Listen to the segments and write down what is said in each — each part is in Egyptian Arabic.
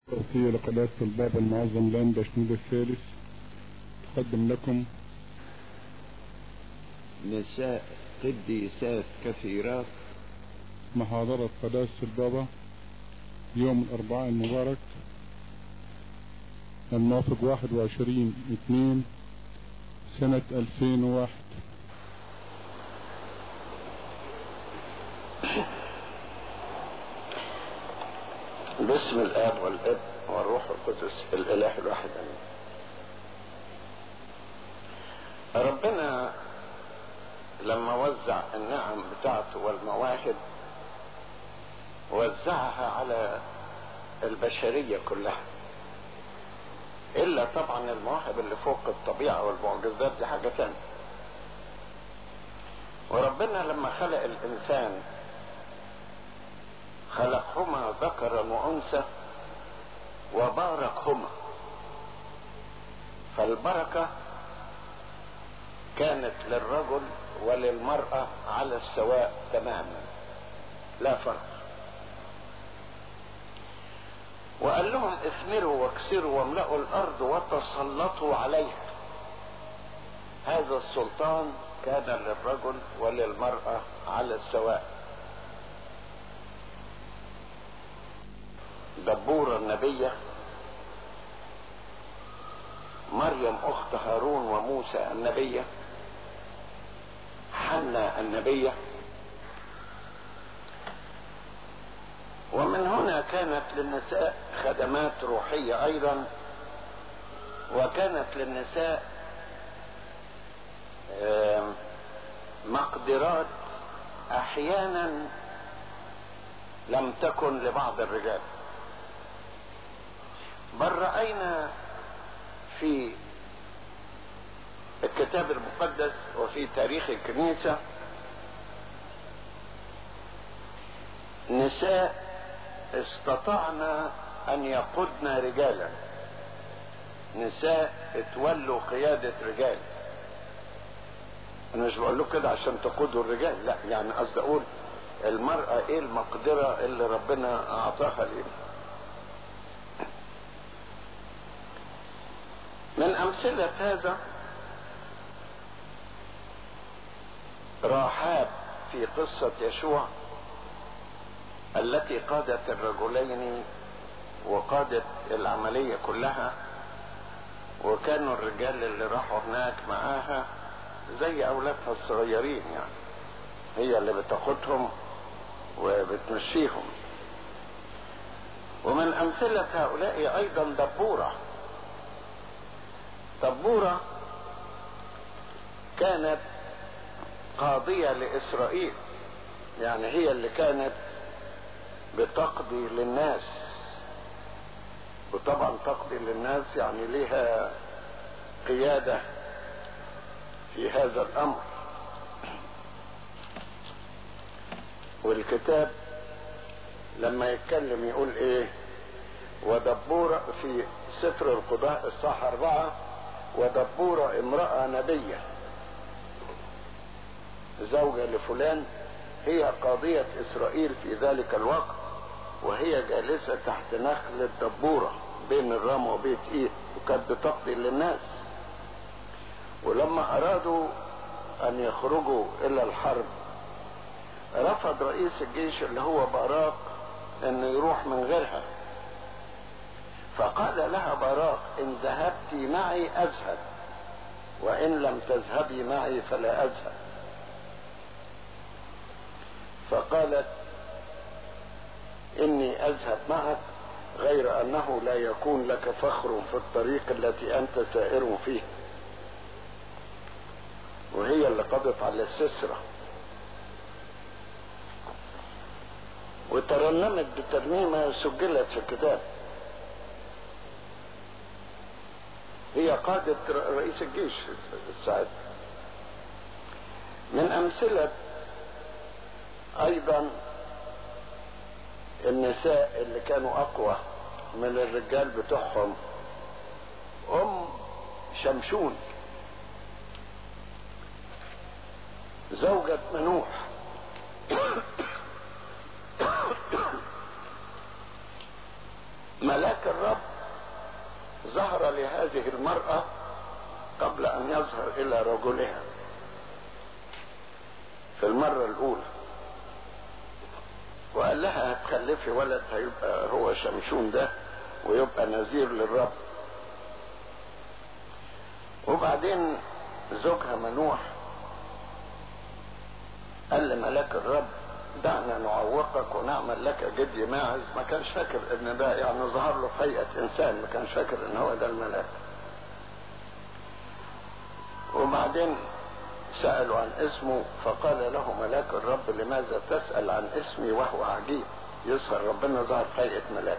توصية لقداسة البابا المعظم لان بشنود الثالث تقدم لكم نساء قديسات كثيرات محاضرة قداسة البابا يوم الأربعاء المبارك الموافق 21 2 سنة 2001 باسم الاب والاب والروح القدس الاله الواحد امين ربنا لما وزع النعم بتاعته والمواهب وزعها على البشريه كلها الا طبعا المواهب اللي فوق الطبيعه والمعجزات دي حاجه تانية وربنا لما خلق الانسان خلقهما ذكرا وانثى وباركهما فالبركه كانت للرجل وللمراه على السواء تماما لا فرق وقال لهم اثمروا واكسروا واملأوا الارض وتسلطوا عليها هذا السلطان كان للرجل وللمرأة على السواء دبورة النبية مريم اخت هارون وموسى النبية حنا النبيه ومن هنا كانت للنساء خدمات روحية أيضا وكانت للنساء مقدرات أحيانا لم تكن لبعض الرجال بل رأينا في الكتاب المقدس وفي تاريخ الكنيسة نساء استطعنا ان يقودن رجالا نساء اتولوا قيادة رجال انا مش بقول له كده عشان تقودوا الرجال لا يعني قصدي اقول المرأة ايه المقدرة اللي ربنا اعطاها لينا من امثلة هذا راحاب في قصة يشوع التي قادت الرجلين وقادت العملية كلها وكانوا الرجال اللي راحوا هناك معاها زي أولادها الصغيرين يعني هي اللي بتاخدهم وبتمشيهم ومن أمثلة هؤلاء أيضا دبورة دبورة كانت قاضية لإسرائيل يعني هي اللي كانت بتقضي للناس وطبعا تقضي للناس يعني لها قيادة في هذا الأمر والكتاب لما يتكلم يقول ايه ودبورة في سفر القضاء الصح أربعة ودبورة امرأة نبية زوجة لفلان هي قاضية إسرائيل في ذلك الوقت وهي جالسة تحت نخل الدبورة بين الرام وبيت إيه وكانت بتقضي للناس ولما أرادوا أن يخرجوا إلى الحرب رفض رئيس الجيش اللي هو باراق أنه يروح من غيرها فقال لها باراق إن ذهبت معي أذهب وإن لم تذهبي معي فلا أذهب فقالت اني اذهب معك غير انه لا يكون لك فخر في الطريق التي انت سائر فيه وهي اللي قضت على السسرة وترنمت بترنيمة سجلت في الكتاب هي قادة رئيس الجيش الساعد من أمثلة ايضا النساء اللي كانوا اقوى من الرجال بتوعهم ام شمشون زوجة منوح ملاك الرب ظهر لهذه المرأة قبل أن يظهر إلى رجلها في المرة الأولى وقال لها هتخلفي ولد هيبقى هو شمشون ده ويبقى نذير للرب وبعدين زوجها منوح قال لملاك الرب دعنا نعوقك ونعمل لك جدي ماعز ما كانش فاكر ان ده يعني ظهر له في هيئه انسان ما كانش فاكر ان هو ده الملاك وبعدين سألوا عن اسمه فقال له ملاك الرب لماذا تسأل عن اسمي وهو عجيب يظهر ربنا ظهر في هيئة ملاك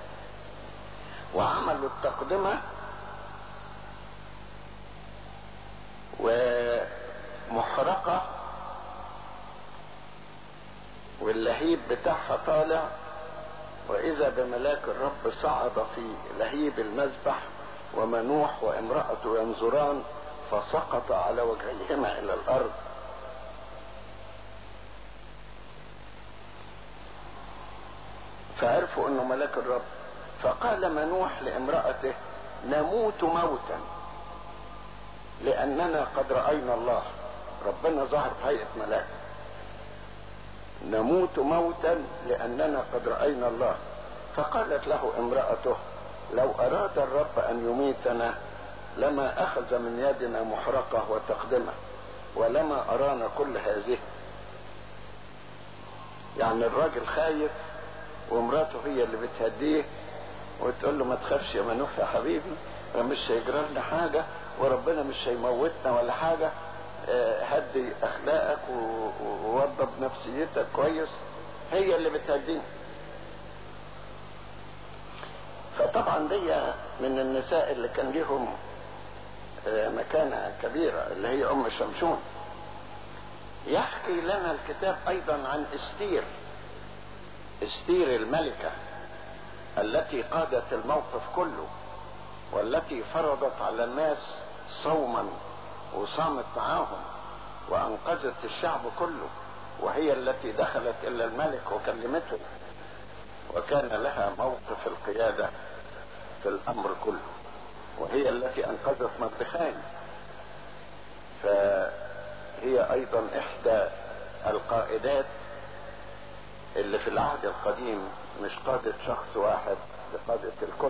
وعملوا التقدمة ومحرقة واللهيب بتاعها طالع وإذا بملاك الرب صعد في لهيب المذبح ومنوح وامرأته ينظران فسقط على وجهيهما إلى الأرض فعرفوا أنه ملاك الرب فقال منوح لامرأته نموت موتا لأننا قد رأينا الله ربنا ظهر في هيئة ملاك نموت موتا لأننا قد رأينا الله فقالت له امرأته لو أراد الرب أن يميتنا لما أخذ من يدنا محرقة وتقدمة ولما أرانا كل هذه يعني الراجل خايف ومراته هي اللي بتهديه وتقول له ما تخافش يا منوح يا حبيبي مش هيجرى لنا حاجة وربنا مش هيموتنا ولا حاجة هدي اخلاقك ووضب نفسيتك كويس هي اللي بتهدينا فطبعا دي من النساء اللي كان ليهم مكانة كبيرة اللي هي ام شمشون يحكي لنا الكتاب ايضا عن استير استير الملكة التي قادت الموقف كله والتي فرضت على الناس صوما وصامت معاهم وانقذت الشعب كله وهي التي دخلت الى الملك وكلمته وكان لها موقف القيادة في الامر كله وهي التي انقذت مردخاي فهي ايضا احدى القائدات اللي في العهد القديم مش قادة شخص واحد بقادة الكل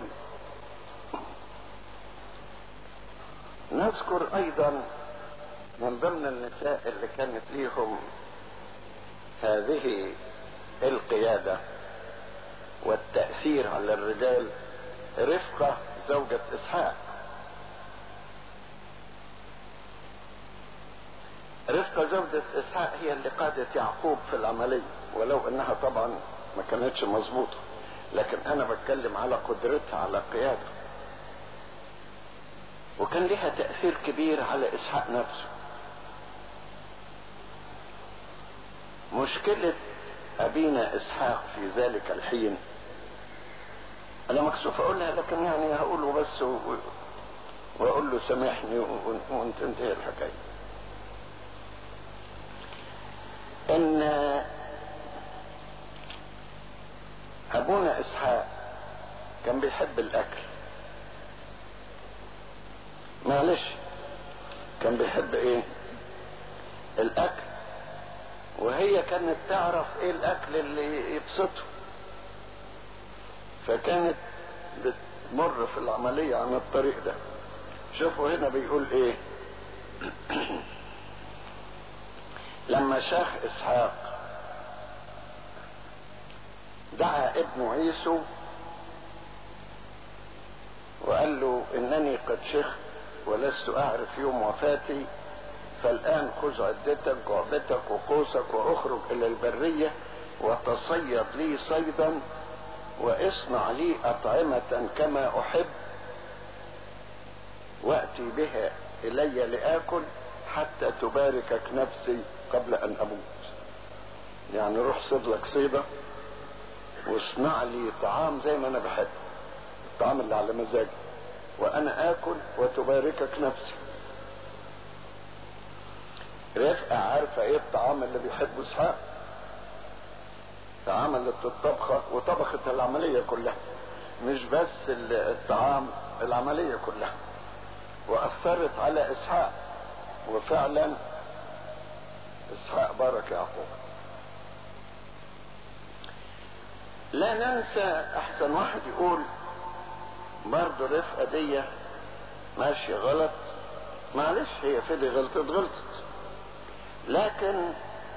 نذكر ايضا من ضمن النساء اللي كانت ليهم هذه القيادة والتأثير على الرجال رفقة زوجة اسحاق رفقة زوجة اسحاق هي اللي قادت يعقوب في العملية ولو انها طبعا ما كانتش مظبوطة لكن انا بتكلم على قدرتها على القيادة وكان لها تأثير كبير على اسحاق نفسه مشكلة ابينا اسحاق في ذلك الحين انا مكسوف اقولها لكن يعني هقوله بس و... واقول له سامحني وانت انتهي الحكايه ان ابونا اسحاق كان بيحب الاكل معلش كان بيحب ايه الاكل وهي كانت تعرف ايه الاكل اللي يبسطه فكانت بتمر في العملية عن الطريق ده شوفوا هنا بيقول ايه لما شاخ اسحاق دعا ابنه عيسو وقال له انني قد شخت ولست اعرف يوم وفاتي فالان خذ عدتك جعبتك وقوسك واخرج الى البرية وتصيد لي صيدا واصنع لي اطعمة كما احب واتي بها الي لاكل حتى تباركك نفسي قبل ان اموت يعني روح صيد لك صيدة واصنع لي طعام زي ما انا بحب الطعام اللي على مزاجي وانا اكل وتباركك نفسي رفقة عارفة ايه الطعام اللي بيحبه اسحاق فعملت الطبخة وطبخت العملية كلها مش بس الطعام العملية كلها وأثرت على إسحاق وفعلا إسحاق بارك يعقوب لا ننسى أحسن واحد يقول برضه رفقة دي ماشية غلط معلش هي فدي غلطت غلطت لكن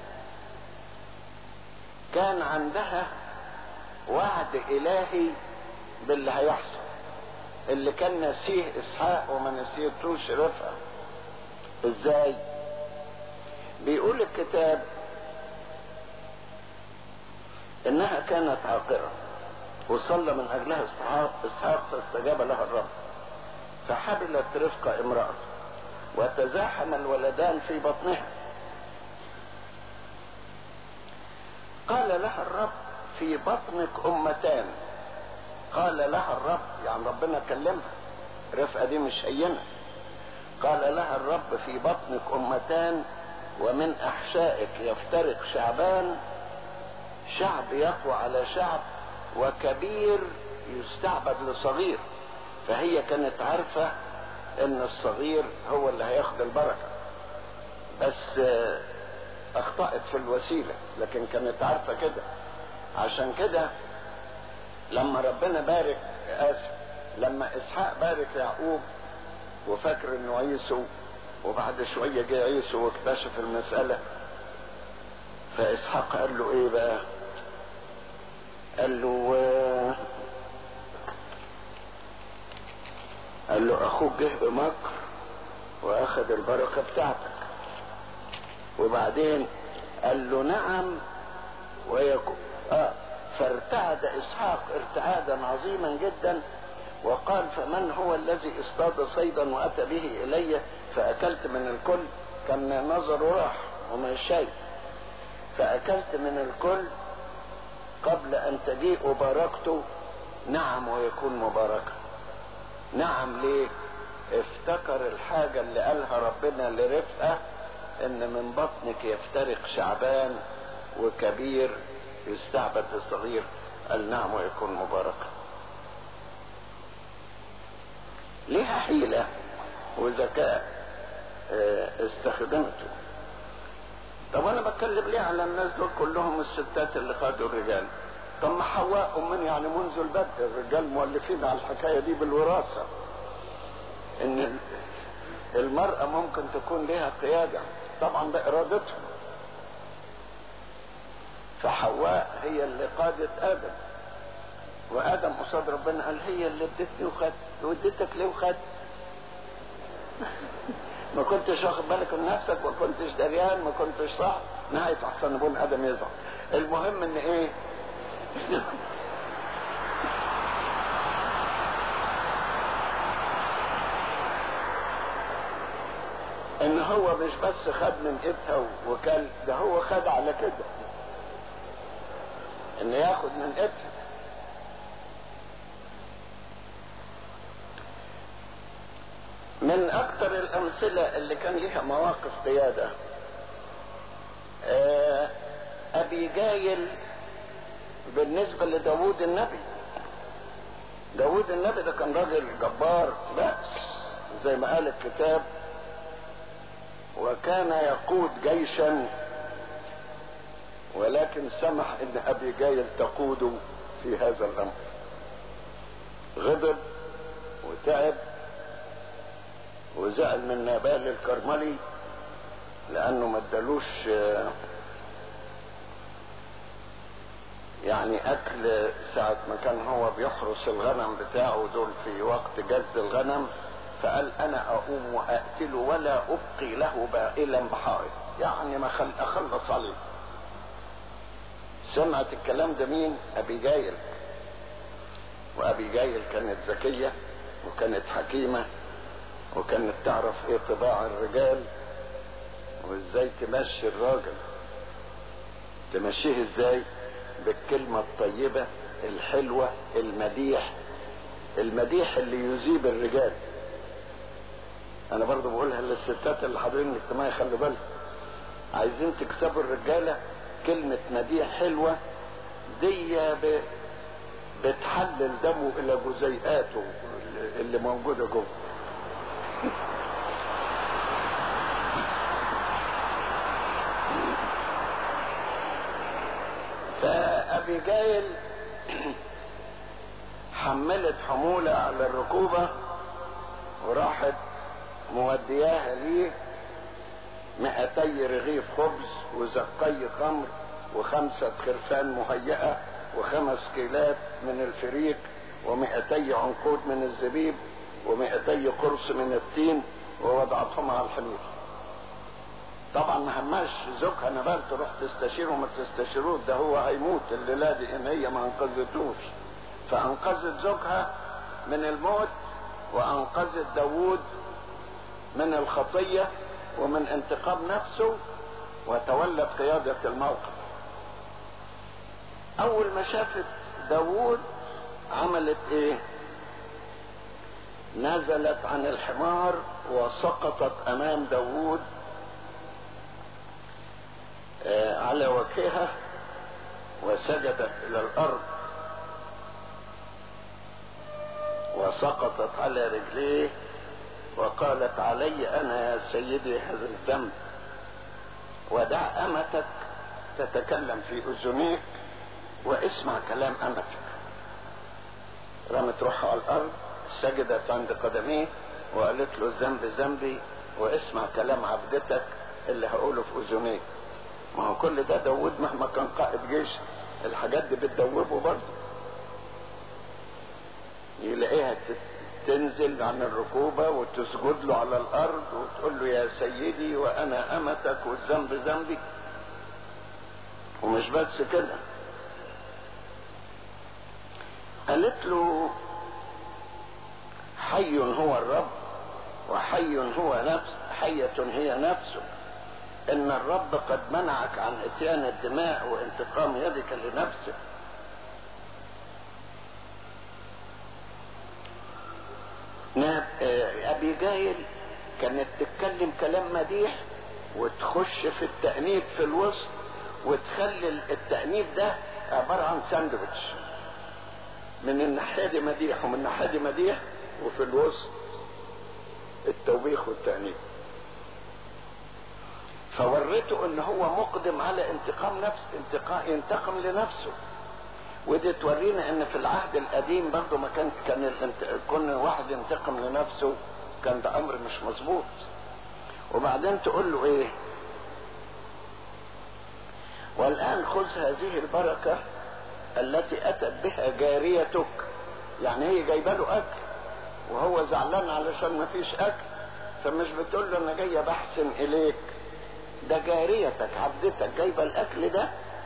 كان عندها وعد إلهي باللي هيحصل اللي كان نسيه إسحاق وما نسيتوش رفقة إزاي؟ بيقول الكتاب إنها كانت عاقرة وصلى من أجلها إسحاق فاستجاب لها الرب فحبلت رفقة امرأة وتزاحم الولدان في بطنها قال لها الرب في بطنك أمتان قال لها الرب يعني ربنا كلمها رفقة دي مش هينة قال لها الرب في بطنك أمتان ومن أحشائك يفترق شعبان شعب يقوى على شعب وكبير يستعبد لصغير فهي كانت عارفة ان الصغير هو اللي هياخد البركة بس اخطأت في الوسيلة لكن كانت عارفة كده عشان كده لما ربنا بارك اسف لما اسحاق بارك يعقوب وفاكر انه عيسو وبعد شوية جه عيسو واكتشف المسألة فاسحاق قال له ايه بقى قال له قال له اخوك جه بمكر واخد البركة بتاعتك وبعدين قال له نعم ويكون آه فارتعد اسحاق ارتعادا عظيما جدا وقال فمن هو الذي اصطاد صيدا واتى به الي فاكلت من الكل كان نظره راح وما شيء فاكلت من الكل قبل ان تجيء باركته نعم ويكون مباركا نعم ليه افتكر الحاجة اللي قالها ربنا لرفقة ان من بطنك يفترق شعبان وكبير يستعبد الصغير قال نعم ويكون مباركا ليها حيلة وذكاء استخدمته طب انا بتكلم ليه على الناس دول كلهم الستات اللي خدوا الرجال طب ما حواء من يعني منذ البدء الرجال مؤلفين على الحكايه دي بالوراثه ان المراه ممكن تكون لها قياده طبعا بارادتهم فحواء هي اللي قادت ادم وادم قصاد ربنا قال هي اللي ادتني وخدت واديتك ليه وخدت ما كنتش واخد بالك من نفسك ما كنتش دريان ما كنتش صح نهاية احسن ابن ادم يزعل المهم ان ايه ان هو مش بس خد من ايدها وكل ده هو خد على كده ان ياخد من ايدها من اكتر الامثلة اللي كان ليها مواقف قيادة ابي جايل بالنسبة لداود النبي داود النبي ده كان راجل جبار بأس زي ما قال الكتاب وكان يقود جيشا ولكن سمح ان ابي جايل تقوده في هذا الامر غضب وتعب وزعل من نابال الكرملي لانه ما ادالوش يعني اكل ساعة ما كان هو بيحرس الغنم بتاعه دول في وقت جز الغنم فقال انا اقوم واقتله ولا ابقي له بائلا بحائط يعني ما خل اخلص عليه سمعت الكلام ده مين ابي جايل وابي جايل كانت ذكية وكانت حكيمة وكانت تعرف ايه طباع الرجال وازاي تمشي الراجل تمشيه ازاي بالكلمة الطيبة الحلوة المديح المديح اللي يذيب الرجال انا برضو بقولها للستات اللي حاضرين الاجتماع خلي بالك عايزين تكسبوا الرجالة كلمة مديح حلوة دي ب... بتحلل دمه الى جزيئاته اللي موجوده جوه فابيجايل حملت حمولة على الركوبة وراحت مودياها ليه مئتي رغيف خبز وزقي خمر وخمسة خرفان مهيئة وخمس كيلات من الفريق ومئتي عنقود من الزبيب ومئتي قرص من التين ووضعتهم على الحمير طبعا ما هماش زوجها نبال تروح تستشيره وما تستشيروه ده هو هيموت الليله دي ان هي ما انقذتوش فانقذت زوجها من الموت وانقذت داوود من الخطيه ومن انتقام نفسه وتولت قياده الموقف اول ما شافت داوود عملت ايه نزلت عن الحمار وسقطت امام داوود على وجهها وسجدت الى الارض وسقطت على رجليه وقالت علي انا يا سيدي هذا الذنب ودع امتك تتكلم في اذنيك واسمع كلام امتك رمت روحها على الارض سجدت عند قدميه وقالت له الذنب ذنبي واسمع كلام عبدتك اللي هقوله في اذنيك ما هو كل ده داود مهما كان قائد جيش الحاجات دي بتدوبه برضه يلاقيها تنزل عن الركوبة وتسجد له على الأرض وتقول له يا سيدي وأنا أمتك والذنب ذنبي ومش بس كده قالت له حي هو الرب وحي هو نفس حية هي نفسه ان الرب قد منعك عن اتيان الدماء وانتقام يدك لنفسك ابي جايل كانت تتكلم كلام مديح وتخش في التأنيب في الوسط وتخلي التأنيب ده عبارة عن ساندويتش من الناحية دي مديح ومن الناحية دي مديح وفي الوسط التوبيخ والتأنيب فورته ان هو مقدم على انتقام نفس انتقام ينتقم لنفسه ودي تورينا ان في العهد القديم برضه ما كان كان الانت... كون واحد ينتقم لنفسه كان ده امر مش مظبوط وبعدين تقول له ايه والان خذ هذه البركه التي اتت بها جاريتك يعني هي جايبه له اكل وهو زعلان علشان ما فيش اكل فمش بتقول له انا جايه بحسن اليك ده جاريتك عبدتك جايبه الاكل ده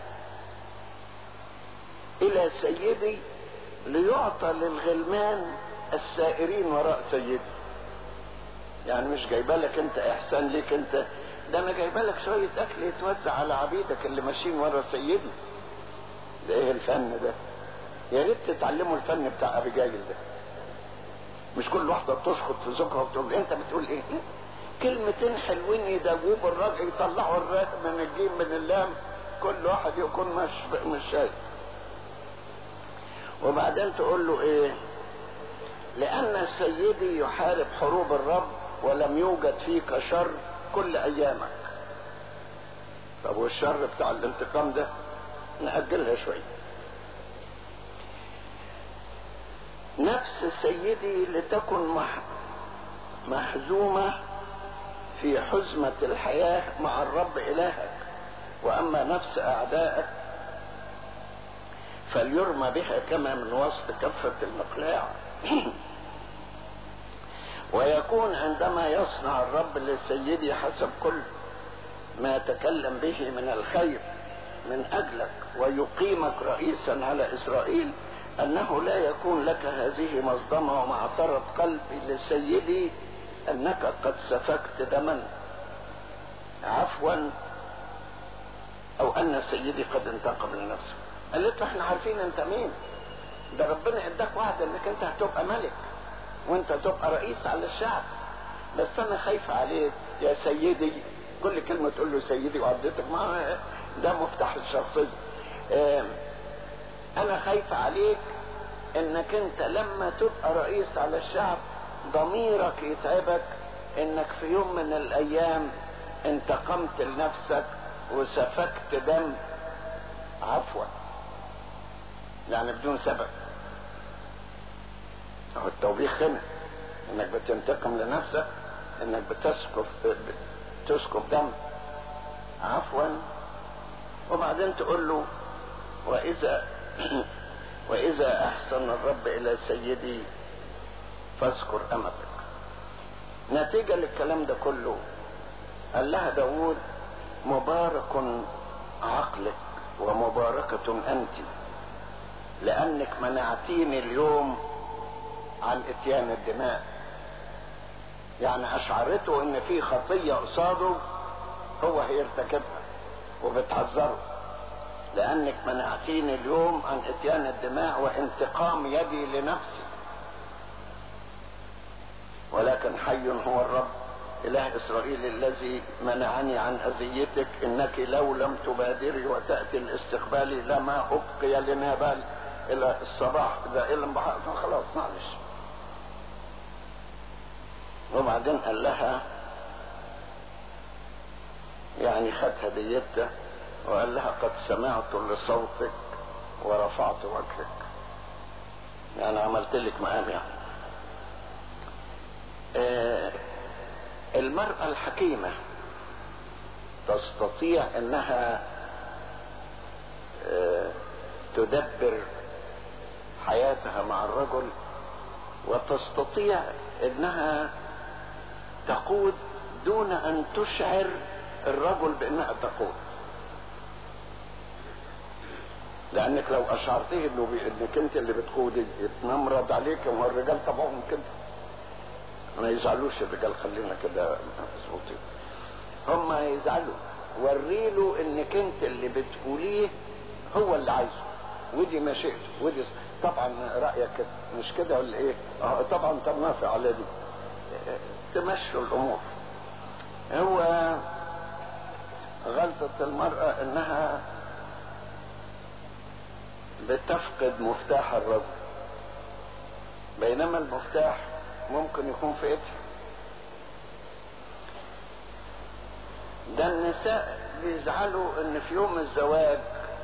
الى سيدي ليعطى للغلمان السائرين وراء سيدي يعني مش جايبه لك انت احسان ليك انت ده انا جايبه لك شويه اكل يتوزع على عبيدك اللي ماشيين ورا سيدي ده ايه الفن ده يا ريت تتعلموا الفن بتاع ابي جايل ده مش كل واحده بتشخط في زوجها وتقول انت بتقول ايه كلمتين حلوين يدوبوا الراجل يطلعوا الراء من الجيم من اللام كل واحد يكون مش مش شايف وبعدين تقول له ايه لان سيدي يحارب حروب الرب ولم يوجد فيك شر كل ايامك طب والشر بتاع الانتقام ده نأجلها شوية نفس سيدي لتكن مح محزومة في حزمة الحياة مع الرب إلهك وأما نفس أعدائك فليرمى بها كما من وسط كفة المقلاع ويكون عندما يصنع الرب لسيدي حسب كل ما تكلم به من الخير من أجلك ويقيمك رئيسا على إسرائيل أنه لا يكون لك هذه مصدمة ومعترة قلبي لسيدي أنك قد سفكت دما عفوا أو أن سيدي قد انتقم لنفسه قالت له احنا عارفين انت مين ده ربنا اداك وعد انك انت هتبقى ملك وانت تبقى رئيس على الشعب بس انا خايفة عليك يا سيدي كل كلمة تقول له سيدي وعدتك ما ده مفتاح الشخصية اه انا خايفة عليك انك انت لما تبقى رئيس على الشعب ضميرك يتعبك انك في يوم من الايام انتقمت لنفسك وسفكت دم عفوا يعني بدون سبب هو التوبيخ هنا انك بتنتقم لنفسك انك بتسكب تسكب دم عفوا وبعدين تقول له واذا واذا احسن الرب الى سيدي فاذكر امتك نتيجة للكلام ده كله قال لها داود مبارك عقلك ومباركة انت لانك منعتيني اليوم عن اتيان الدماء يعني اشعرته ان في خطية قصاده هو هيرتكبها وبتحذره لانك منعتيني اليوم عن اتيان الدماء وانتقام يدي لنفسي ولكن حي هو الرب اله اسرائيل الذي منعني عن اذيتك انك لو لم تبادري وتاتي الاستقبال لما ابقي لنا بال الى الصباح اذا الى خلاص معلش وبعدين قال لها يعني خد هديتها وقال لها قد سمعت لصوتك ورفعت وجهك يعني عملت لك مقام يعني آه المرأة الحكيمة تستطيع انها آه تدبر حياتها مع الرجل وتستطيع انها تقود دون ان تشعر الرجل بانها تقود لانك لو اشعرتيه انه بي... انك انت اللي بتقودي يتنمرض عليك وهو الرجال طبعهم كده ما يزعلوش الرجال خلينا كده مظبوطين هم يزعلوا وريله انك انت اللي بتقوليه هو اللي عايزه ودي مشيئته ودي طبعا رايك كده مش كده ولا ايه اه طبعا طب نافع على دي تمشوا الامور هو غلطة المرأة انها بتفقد مفتاح الرجل بينما المفتاح ممكن يكون في ايدها ده النساء بيزعلوا ان في يوم الزواج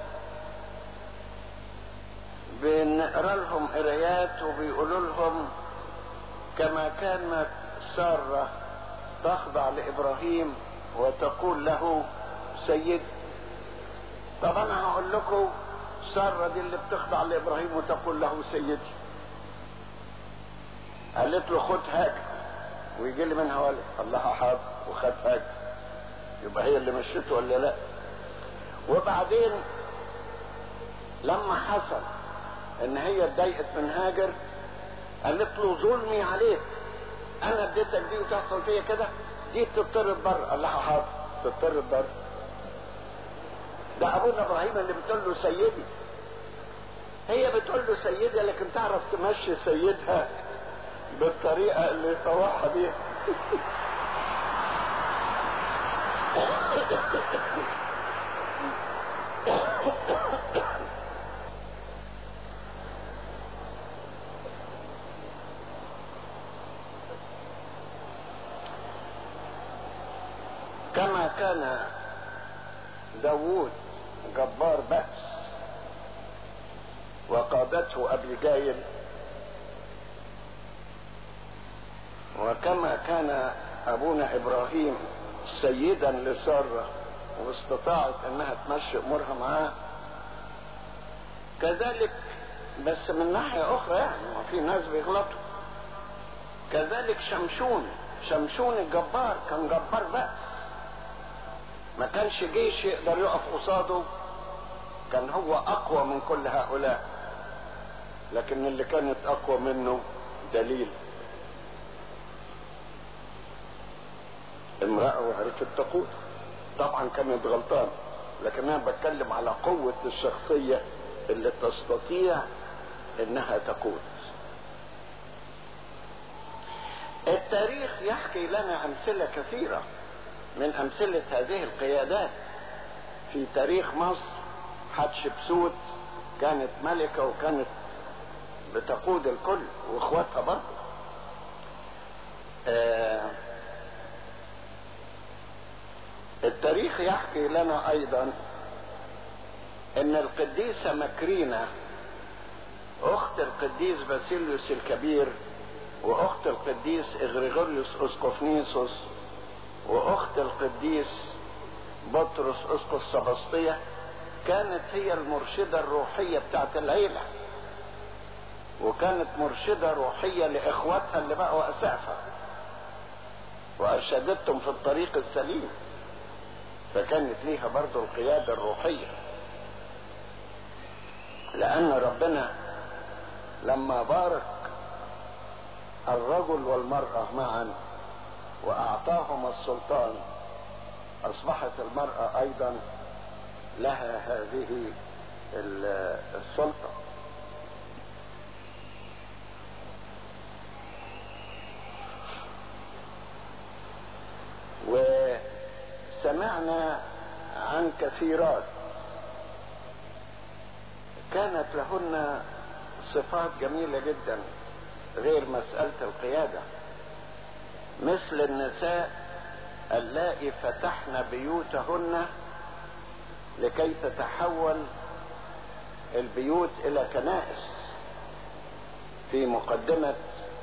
بنقرا لهم قرايات وبيقولوا لهم كما كانت ساره تخضع لابراهيم وتقول له سيد طب انا هقول لكم ساره دي اللي بتخضع لابراهيم وتقول له سيدي قالت له خد هاجر ويجي لي منها ولد الله حاضر وخد هاجر يبقى هي اللي مشيته ولا لا وبعدين لما حصل ان هي اتضايقت من هاجر قالت له ظلمي عليك انا اديتك دي وتحصل فيا كده دي تضطرب بره قال لها حاضر تضطرب بره ده ابونا ابراهيم اللي بتقول له سيدي هي بتقول له سيدي لكن تعرف تمشي سيدها بالطريقة اللي طوعها بيها كما كان داوود جبار بأس وقادته أبي جايل وكما كان أبونا إبراهيم سيدا لسارة واستطاعت أنها تمشي أمورها معاه كذلك بس من ناحية أخرى يعني في ناس بيغلطوا كذلك شمشون شمشون الجبار كان جبار بأس ما كانش جيش يقدر يقف قصاده كان هو اقوى من كل هؤلاء لكن اللي كانت اقوى منه دليل امرأة وعرفت تقود طبعا كانت غلطان لكن انا بتكلم على قوة الشخصية اللي تستطيع انها تقود التاريخ يحكي لنا امثلة كثيرة من امثلة هذه القيادات في تاريخ مصر حتشبسوت كانت ملكة وكانت بتقود الكل واخواتها برضه آه التاريخ يحكي لنا ايضا ان القديسة مكرينة اخت القديس باسيليوس الكبير واخت القديس اغريغوريوس اسقفنيسوس واخت القديس بطرس اسقف سبسطية كانت هي المرشدة الروحية بتاعت العيلة وكانت مرشدة روحية لاخواتها اللي بقوا اسافة وارشدتهم في الطريق السليم فكانت ليها برضو القيادة الروحية لأن ربنا لما بارك الرجل والمرأة معا وأعطاهما السلطان أصبحت المرأة أيضا لها هذه السلطة وسمعنا عن كثيرات كانت لهن صفات جميلة جدا غير مسألة القيادة مثل النساء اللائي فتحن بيوتهن لكي تتحول البيوت إلى كنائس في مقدمة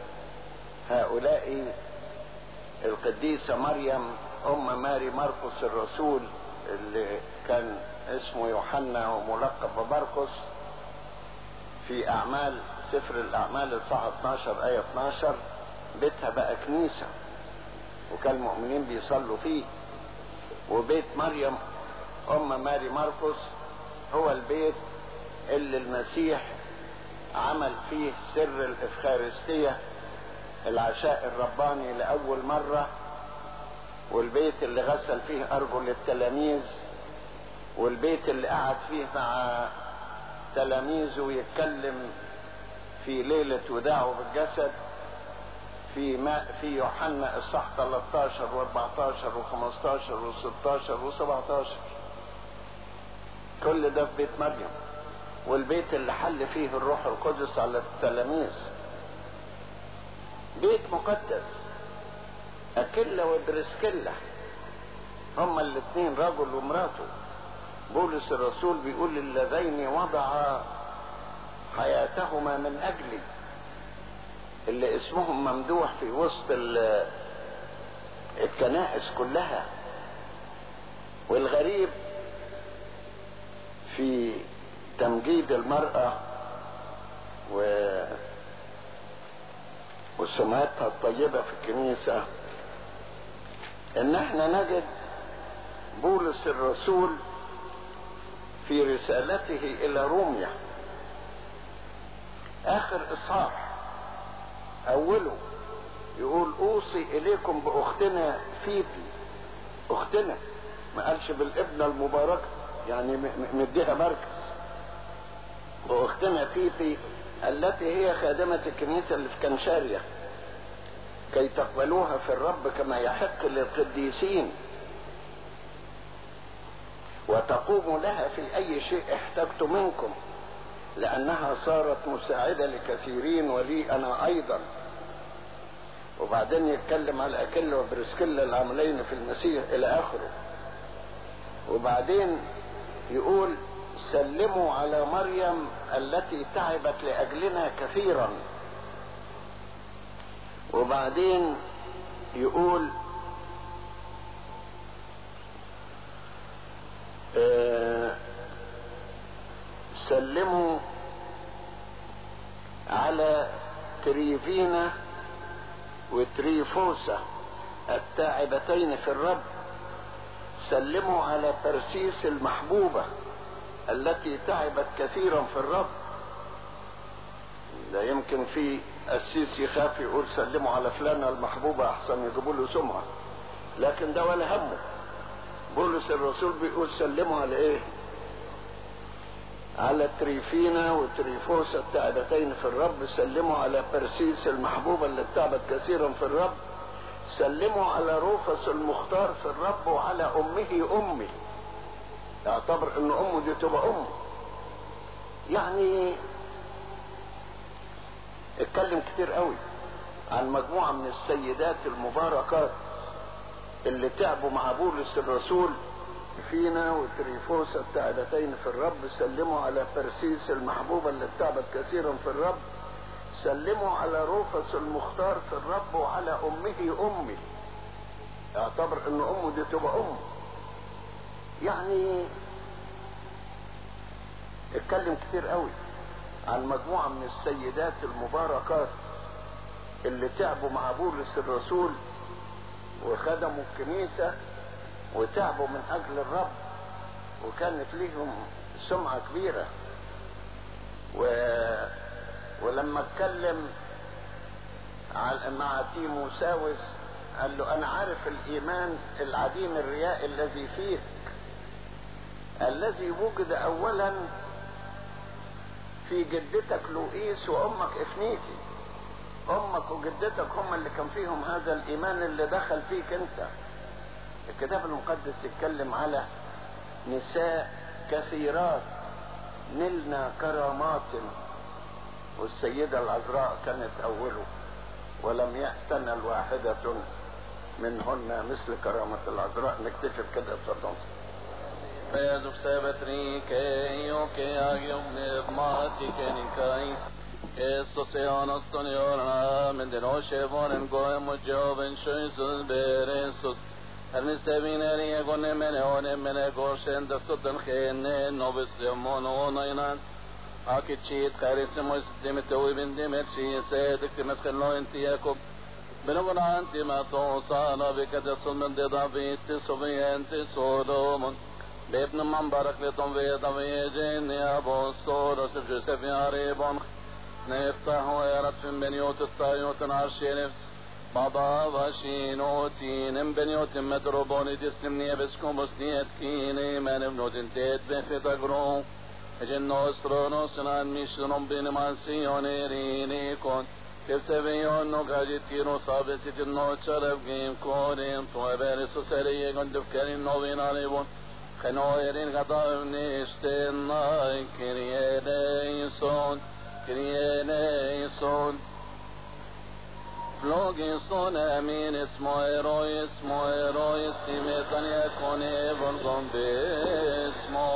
هؤلاء القديسة مريم أم ماري مرقس الرسول اللي كان اسمه يوحنا وملقب بمرقس في أعمال سفر الأعمال الصحة 12 آية 12 بيتها بقى كنيسة وكان المؤمنين بيصلوا فيه وبيت مريم أم ماري مرقس هو البيت اللي المسيح عمل فيه سر الإفخارستية العشاء الرباني لأول مرة والبيت اللي غسل فيه أرجل التلاميذ والبيت اللي قعد فيه مع تلاميذه يتكلم في ليلة وداعه بالجسد في ما في يوحنا الصح 13 و14 و15 و16 و17 كل ده في بيت مريم والبيت اللي حل فيه الروح القدس على التلاميذ بيت مقدس أكلة وبرسكلة هما الاثنين رجل ومراته بولس الرسول بيقول اللذين وضع حياتهما من أجلي اللي اسمهم ممدوح في وسط الكنائس كلها والغريب في تمجيد المرأة و وسمعتها الطيبة في الكنيسة ان احنا نجد بولس الرسول في رسالته الى روميا اخر اصحاح اوله يقول اوصي اليكم باختنا فيبي اختنا ما قالش بالابنه المباركه يعني مديها مركز واختنا فيبي التي هي خادمة الكنيسة اللي في كنشاريا كي تقبلوها في الرب كما يحق للقديسين وتقوموا لها في أي شيء احتجت منكم لأنها صارت مساعدة لكثيرين ولي أنا أيضا وبعدين يتكلم على أكل وبرسكيلا العاملين في المسيح إلى آخره وبعدين يقول سلموا على مريم التي تعبت لأجلنا كثيرا وبعدين يقول آه سلموا على تريفينا وتريفوسا التاعبتين في الرب سلموا على ترسيس المحبوبة التي تعبت كثيرا في الرب ده يمكن في السيس يخاف يقول سلموا على فلانة المحبوبة احسن يجيبوا له سمعة لكن ده ولا همه بولس الرسول بيقول سلموا على ايه على تريفينا وتريفوسا التعبتين في الرب سلموا على برسيس المحبوبة اللي تعبت كثيرا في الرب سلموا على روفس المختار في الرب وعلى امه امي يعتبر ان امه دي تبقى امه يعني اتكلم كتير قوي عن مجموعة من السيدات المباركات اللي تعبوا مع بولس الرسول فينا وتريفوس التعبتين في الرب سلموا على برسيس المحبوبة اللي تعبت كثيرا في الرب سلموا على روفس المختار في الرب وعلى امه امي اعتبر ان امه دي تبقى امه يعني اتكلم كتير قوي عن مجموعة من السيدات المباركات اللي تعبوا مع بولس الرسول وخدموا الكنيسة وتعبوا من اجل الرب وكانت ليهم سمعة كبيرة و... ولما اتكلم مع تيموساوس قال له انا عارف الايمان العديم الرياء الذي فيك الذي وجد اولا في جدتك لوئيس وامك افنيتي امك وجدتك هم اللي كان فيهم هذا الايمان اللي دخل فيك انت الكتاب المقدس يتكلم على نساء كثيرات نلنا كرامات والسيدة العذراء كانت أوله ولم يأتنا الواحدة منهن مثل كرامة العذراء نكتفي بكده اتفضل Pedro sebetri ke io che agio pneumati che nicai Esso se onoston yorna men den oshe vonen goem o joven shoisus beresus Hernis tevin eri egone mene one mene goshen da sudden khene novis lemon onainan Akit shit kharis mois demet o ibn demet shi sadik demet khlo inti yakob بنغنا أنت ما توصانا بك تصل من ضعفيت صبي أنت سولومون بابن من بارك لتم في طبيجين يا أبو الصور وسف جوسف يا ريبون نفتح ويرد في بنيوت الطايوت عرشي نفس بابا وشينوتين بنيوت مدروبوني ديسلمني بسكم بسنيت كيني من ابنوت انتيت بخي تقرو جنو استرونو سنان ميشنون بين مانسيوني ريني كون che se veiono che tiro sabe si ti no chara game korin to ebere so sere ye gon duf kerin no vina ne bon khano erin gata ne sten na kriye ne son kriye ne son Flogin son amin ismo ero ismo ero istimetan yakon evon gon bismo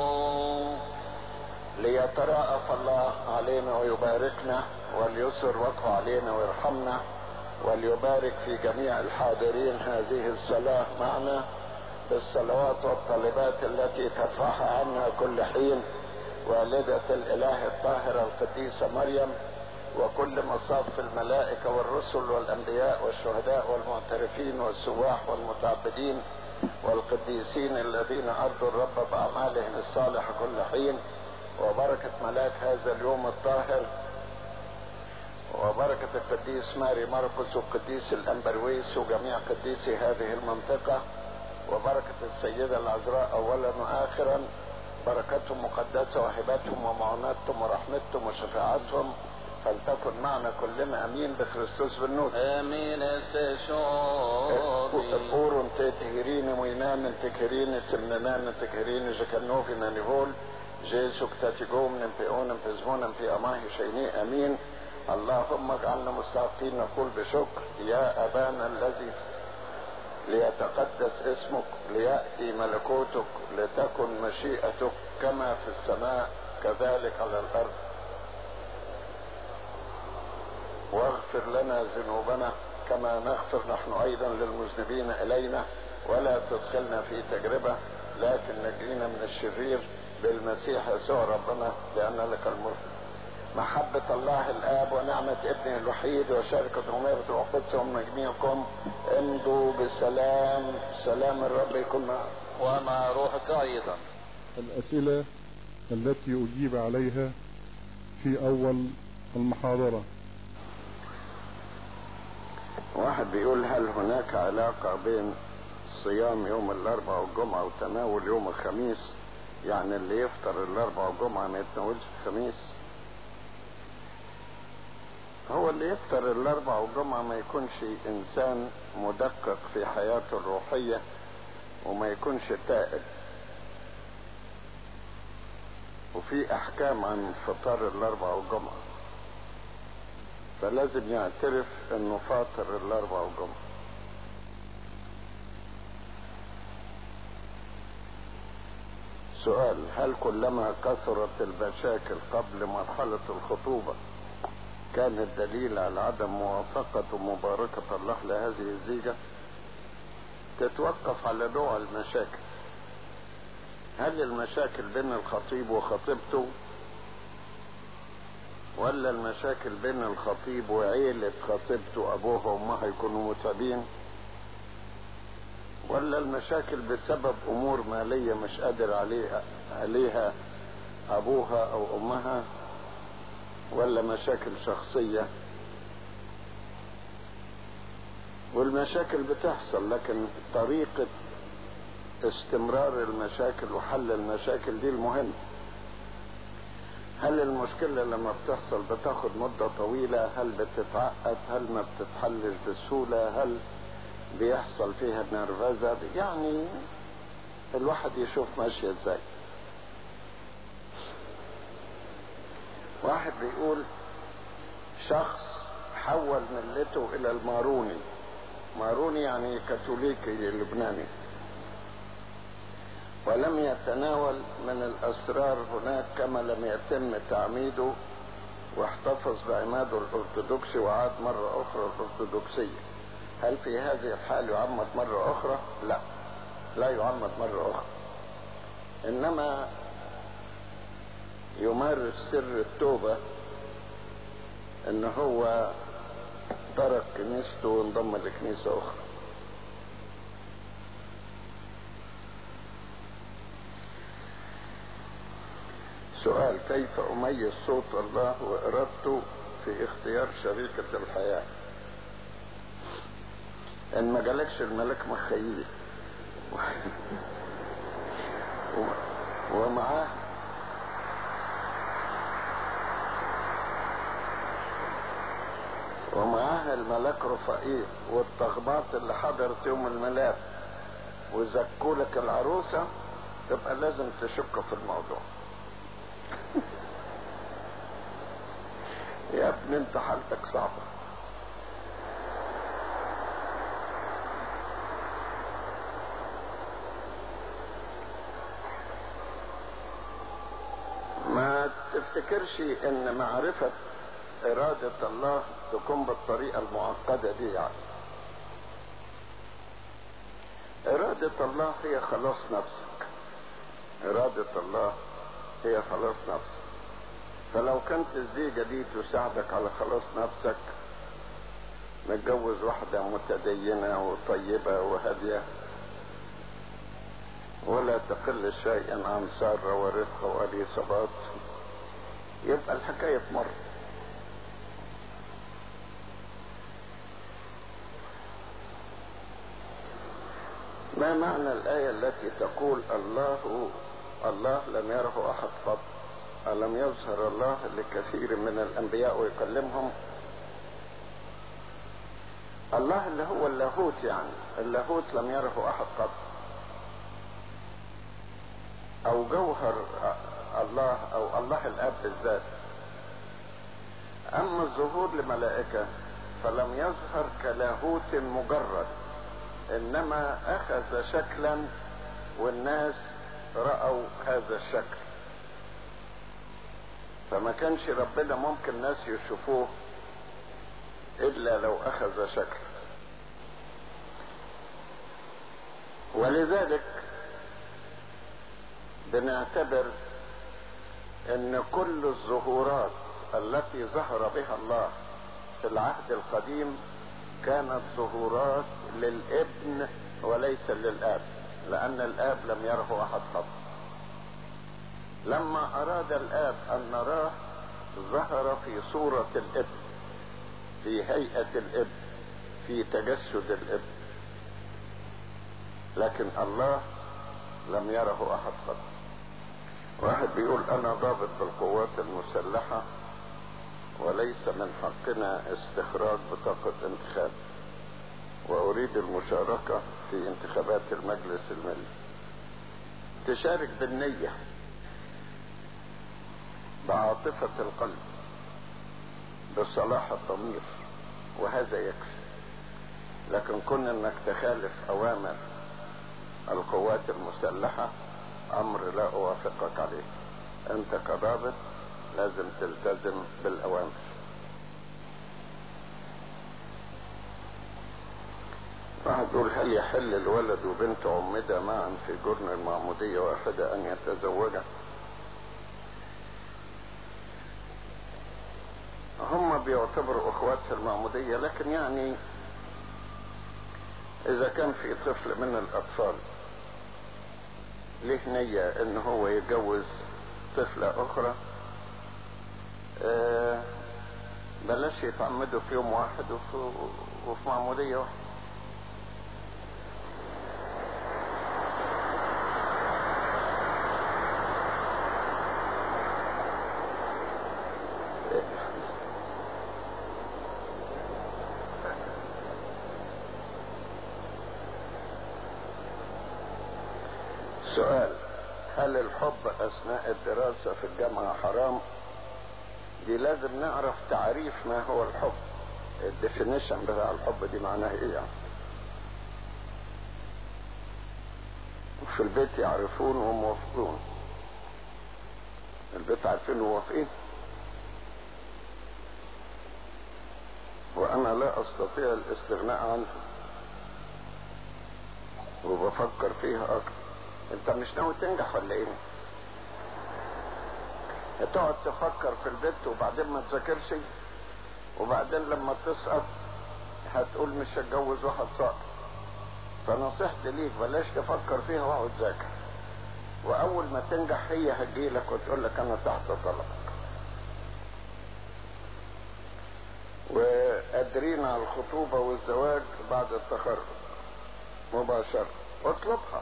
ليتراءف الله علينا ويباركنا وليسر وجهه علينا ويرحمنا وليبارك في جميع الحاضرين هذه الصلاة معنا بالصلوات والطلبات التي ترفعها عنا كل حين والدة الإله الطاهرة القديسة مريم وكل مصاف الملائكة والرسل والأنبياء والشهداء والمعترفين والسواح والمتعبدين والقديسين الذين أرضوا الرب بأعمالهم الصالحة كل حين وبركة ملاك هذا اليوم الطاهر وبركة القديس ماري مرقس والقديس الأنبرويس وجميع قديسي هذه المنطقة وبركة السيدة العذراء أولا وآخرا بركتهم مقدسة وهباتهم ومعوناتهم ورحمتهم وشفاعتهم فلتكن معنا كلنا امين بخريستوس بالنور امين استشوري بورون تتهيرين وينان تكهرين سمنان تكهرين جكنوفي نانيفول جيسو كتاتيجوم نمبيون نمبيزمون نمبي اماهي شيني امين اللهم اجعلنا مستحقين نقول بشكر يا ابانا الذي ليتقدس اسمك لياتي ملكوتك لتكن مشيئتك كما في السماء كذلك على الارض واغفر لنا ذنوبنا كما نغفر نحن ايضا للمذنبين الينا ولا تدخلنا في تجربه لكن نجينا من الشرير بالمسيح يسوع ربنا لان لك الملك محبة الله الآب ونعمة ابنه الوحيد وشركة أميرة وقدسهم جميعكم امضوا بسلام سلام الرب يكون معكم ومع روحك أيضا الأسئلة التي أجيب عليها في أول المحاضرة واحد بيقول هل هناك علاقة بين صيام يوم الأربعاء والجمعة وتناول يوم الخميس يعني اللي يفطر الأربعاء والجمعة ما يتناولش الخميس هو اللي يفطر الأربعاء والجمعة ما يكونش إنسان مدقق في حياته الروحية وما يكونش تائب وفي أحكام عن فطار الأربعاء والجمعة فلازم يعترف انه فاطر الاربع والجمعة سؤال هل كلما كثرت المشاكل قبل مرحلة الخطوبة كان الدليل على عدم موافقة ومباركة الله لهذه الزيجة تتوقف على نوع المشاكل هل المشاكل بين الخطيب وخطيبته ولا المشاكل بين الخطيب وعيلة خطيبته أبوها وأمها يكونوا متعبين ولا المشاكل بسبب أمور مالية مش قادر عليها عليها أبوها أو أمها ولا مشاكل شخصية والمشاكل بتحصل لكن طريقة استمرار المشاكل وحل المشاكل دي المهم هل المشكلة لما بتحصل بتاخد مدة طويلة هل بتتعقد هل ما بتتحلش بسهولة هل بيحصل فيها نرفزة يعني الواحد يشوف ماشية ازاي واحد بيقول شخص حول ملته الى الماروني ماروني يعني كاثوليكي لبناني ولم يتناول من الاسرار هناك كما لم يتم تعميده واحتفظ بعماده الارثوذكسي وعاد مرة اخرى الارثوذكسية هل في هذه الحال يعمد مرة اخرى لا لا يعمد مرة اخرى انما يمارس سر التوبة ان هو ترك كنيسته وانضم لكنيسة اخرى سؤال كيف اميز صوت الله وارادته في اختيار شريكة الحياة ان ما جالكش الملك مخيل ومعاه ومعاها الملاك رفائيل والتخباط اللي حضرت يوم الميلاد وزكوا لك العروسة تبقى لازم تشك في الموضوع يا ابني انت حالتك صعبة ما تفتكرش ان معرفة إرادة الله تكون بالطريقة المعقدة دي يعني إرادة الله هي خلاص نفسك إرادة الله هي خلاص نفسك فلو كانت الزيجة دي تساعدك على خلاص نفسك متجوز واحدة متدينة وطيبة وهادية ولا تقل شيئا عن سارة ورفقة وأليصابات يبقى الحكاية تمر ما معنى الآية التي تقول الله الله لم يره أحد قط ألم يظهر الله لكثير من الأنبياء ويكلمهم الله اللي هو اللاهوت يعني اللاهوت لم يره أحد قط أو جوهر الله أو الله الآب بالذات أما الظهور لملائكة فلم يظهر كلاهوت مجرد انما اخذ شكلا والناس رأوا هذا الشكل فما كانش ربنا ممكن ناس يشوفوه الا لو اخذ شكل ولذلك بنعتبر ان كل الظهورات التي ظهر بها الله في العهد القديم كانت ظهورات للابن وليس للاب لان الاب لم يره احد قط لما اراد الاب ان نراه ظهر في صورة الابن في هيئة الابن في تجسد الابن لكن الله لم يره احد قط واحد بيقول انا ضابط بالقوات المسلحة وليس من حقنا استخراج بطاقة انتخاب واريد المشاركة في انتخابات المجلس الملي تشارك بالنية بعاطفة القلب بصلاح الضمير وهذا يكفي لكن كون انك تخالف اوامر القوات المسلحة امر لا اوافقك عليه انت كضابط لازم تلتزم بالاوامر واحد يقول هل يحل الولد وبنت عمدة معا في جرن المعمودية واحدة ان يتزوجا هم بيعتبروا اخوات في المعمودية لكن يعني اذا كان في طفل من الاطفال ليه نية ان هو يتجوز طفلة اخرى آه بلاش يتعمدوا في يوم واحد وفي, وفي معمودية واحدة سؤال هل الحب اثناء الدراسة في الجامعة حرام دي لازم نعرف تعريف ما هو الحب الديفينيشن بتاع الحب دي معناها ايه يعني في البيت يعرفون وموافقون البيت عارفين وموافقين وانا لا استطيع الاستغناء عنه وبفكر فيها اكتر انت مش ناوي تنجح ولا ايه هتقعد تفكر في البيت وبعدين ما تذاكرش وبعدين لما تسقط هتقول مش هتجوز واحد ساقط فنصيحتي ليك بلاش تفكر فيها واقعد ذاكر واول ما تنجح هي هتجيلك وتقول لك انا تحت طلبك وقادرين على الخطوبة والزواج بعد التخرج مباشرة اطلبها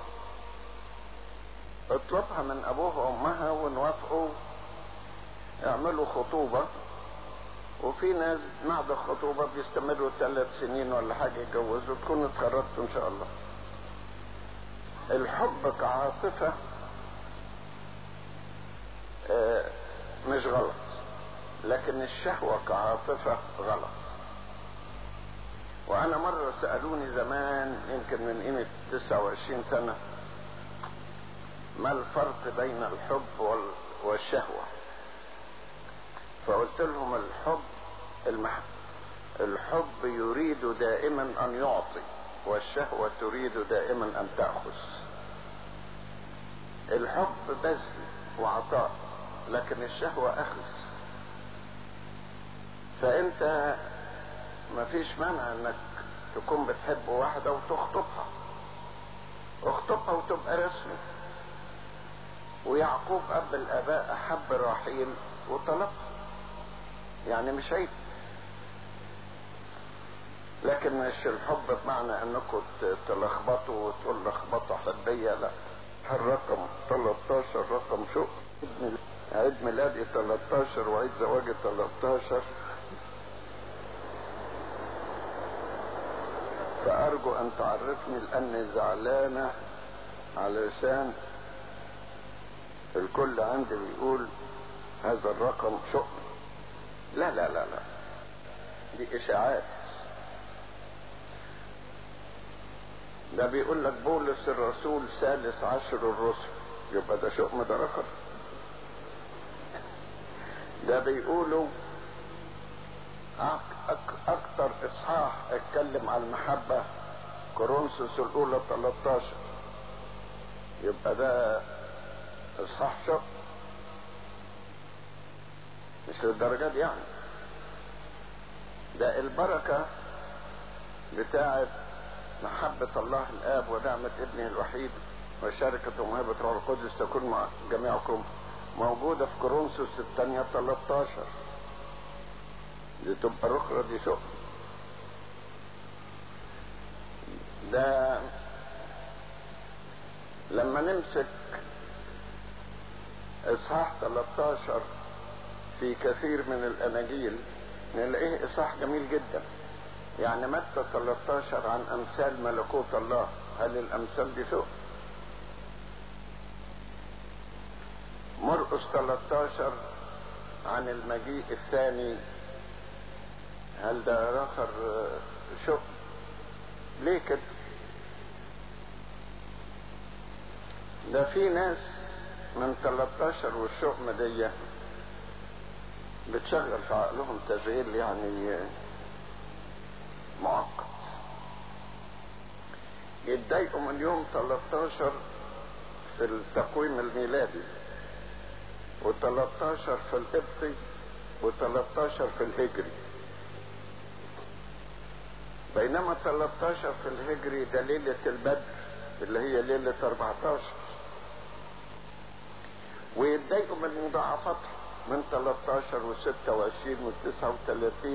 اطلبها من ابوها وامها ونوافقوا يعملوا خطوبة وفي ناس بعد الخطوبة بيستمروا ثلاث سنين ولا حاجة يتجوزوا تكونوا اتخرجتوا ان شاء الله الحب كعاطفة اه مش غلط لكن الشهوة كعاطفة غلط وانا مرة سألوني زمان يمكن من قيمة 29 سنة ما الفرق بين الحب والشهوة فقلت لهم الحب المح... الحب يريد دائما ان يعطي والشهوة تريد دائما ان تأخذ الحب بذل وعطاء لكن الشهوة اخذ فانت مفيش مانع انك تكون بتحب واحدة وتخطبها اخطبها وتبقى رسمي ويعقوب اب الاباء احب راحيل وطلبها يعني مش عيب لكن مش الحب بمعنى انكم تلخبطوا وتقول لخبطه حبيه لا الرقم 13 رقم شو عيد ميلادي 13 وعيد زواجي 13 فارجو ان تعرفني لاني زعلانه علشان الكل عندي بيقول هذا الرقم شؤم لا لا لا لا دي اشاعات ده بيقول لك بولس الرسول ثالث عشر الرسل يبقى ده شؤم ده رقم ده بيقولوا اكتر اصحاح اتكلم عن المحبة كورنثوس الاولى 13 يبقى ده اصحاح شؤم مش للدرجة دي يعني ده البركة بتاعت محبة الله الآب ونعمة ابنه الوحيد وشركة ومهبة روح القدس تكون مع جميعكم موجودة في كورنثوس الثانية 13 دي تبقى الأخرى دي شؤم ده لما نمسك اصحاح 13 في كثير من الاناجيل نلاقيه اصحاح جميل جدا يعني متى 13 عن امثال ملكوت الله هل الامثال دي سوء مرقس 13 عن المجيء الثاني هل ده اخر شؤم ليه كده ده في ناس من 13 والشؤم دي بتشغل في عقلهم تشغيل يعني معقد يتضايقوا من يوم 13 في التقويم الميلادي و13 في القبطي و13 في الهجري بينما 13 في الهجري ده ليلة البدر اللي هي ليلة 14 ويتضايقوا من مضاعفتها من 13 و 26 و 39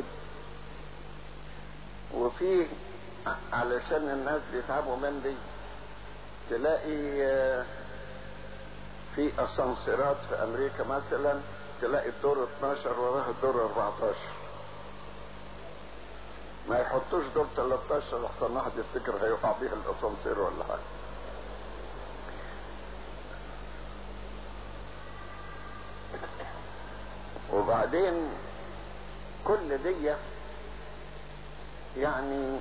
وفي علشان الناس بيتعبوا من دي تلاقي في اسانسيرات في امريكا مثلا تلاقي الدور 12 وراه الدور 14 ما يحطوش دور 13 احسن واحد يفتكر هيقع بيها الاسانسير ولا حاجه وبعدين كل دي يعني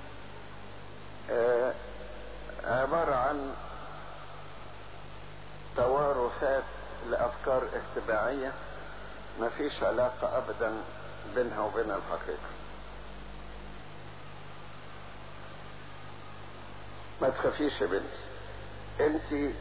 آه عبارة عن توارثات لأفكار اتباعية ما فيش علاقة أبدا بينها وبين الحقيقة ما تخافيش يا بنتي انت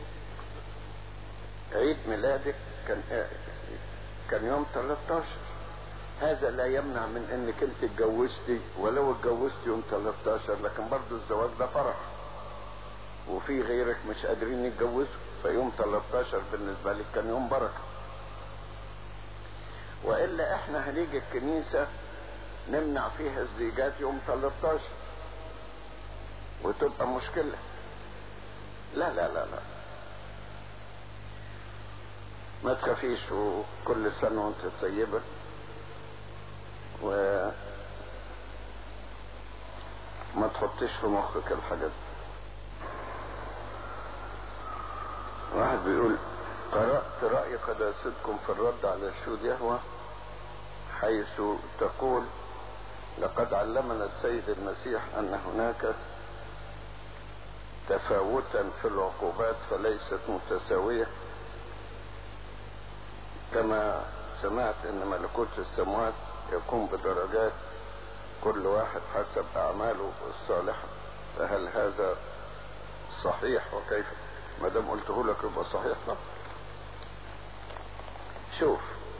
عيد ميلادك كان كان يوم 13 هذا لا يمنع من انك انت اتجوزتي ولو اتجوزتي يوم 13 لكن برضه الزواج ده فرح وفي غيرك مش قادرين يتجوزوا فيوم 13 بالنسبة لك كان يوم بركة وإلا احنا هنيجي الكنيسة نمنع فيها الزيجات يوم 13 وتبقى مشكلة لا لا لا لا ما تخافيش وكل سنة وانت طيبة و ما تحطيش في مخك الحاجات دي واحد بيقول قرأت رأي قداستكم في الرد على الشهود يهوى حيث تقول لقد علمنا السيد المسيح أن هناك تفاوتا في العقوبات فليست متساوية كما سمعت ان ملكوت السماوات يكون بدرجات كل واحد حسب اعماله الصالحة فهل هذا صحيح وكيف ما دام قلته لك يبقى صحيح لا شوف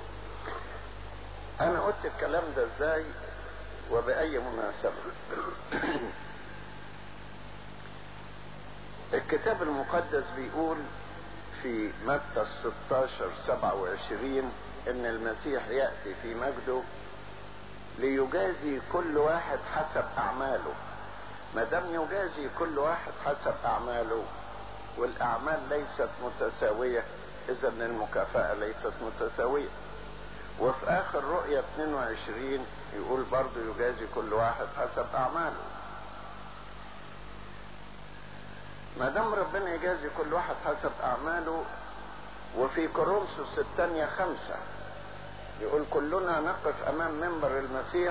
انا قلت الكلام ده ازاي وبأي مناسبة الكتاب المقدس بيقول في متى 16 27 ان المسيح يأتي في مجده ليجازي كل واحد حسب اعماله ما دام يجازي كل واحد حسب اعماله والاعمال ليست متساوية اذا المكافأة ليست متساوية وفي اخر رؤية 22 يقول برضه يجازي كل واحد حسب اعماله ما دام ربنا يجازي كل واحد حسب اعماله وفي كورنثوس الثانية خمسة يقول كلنا نقف امام منبر المسيح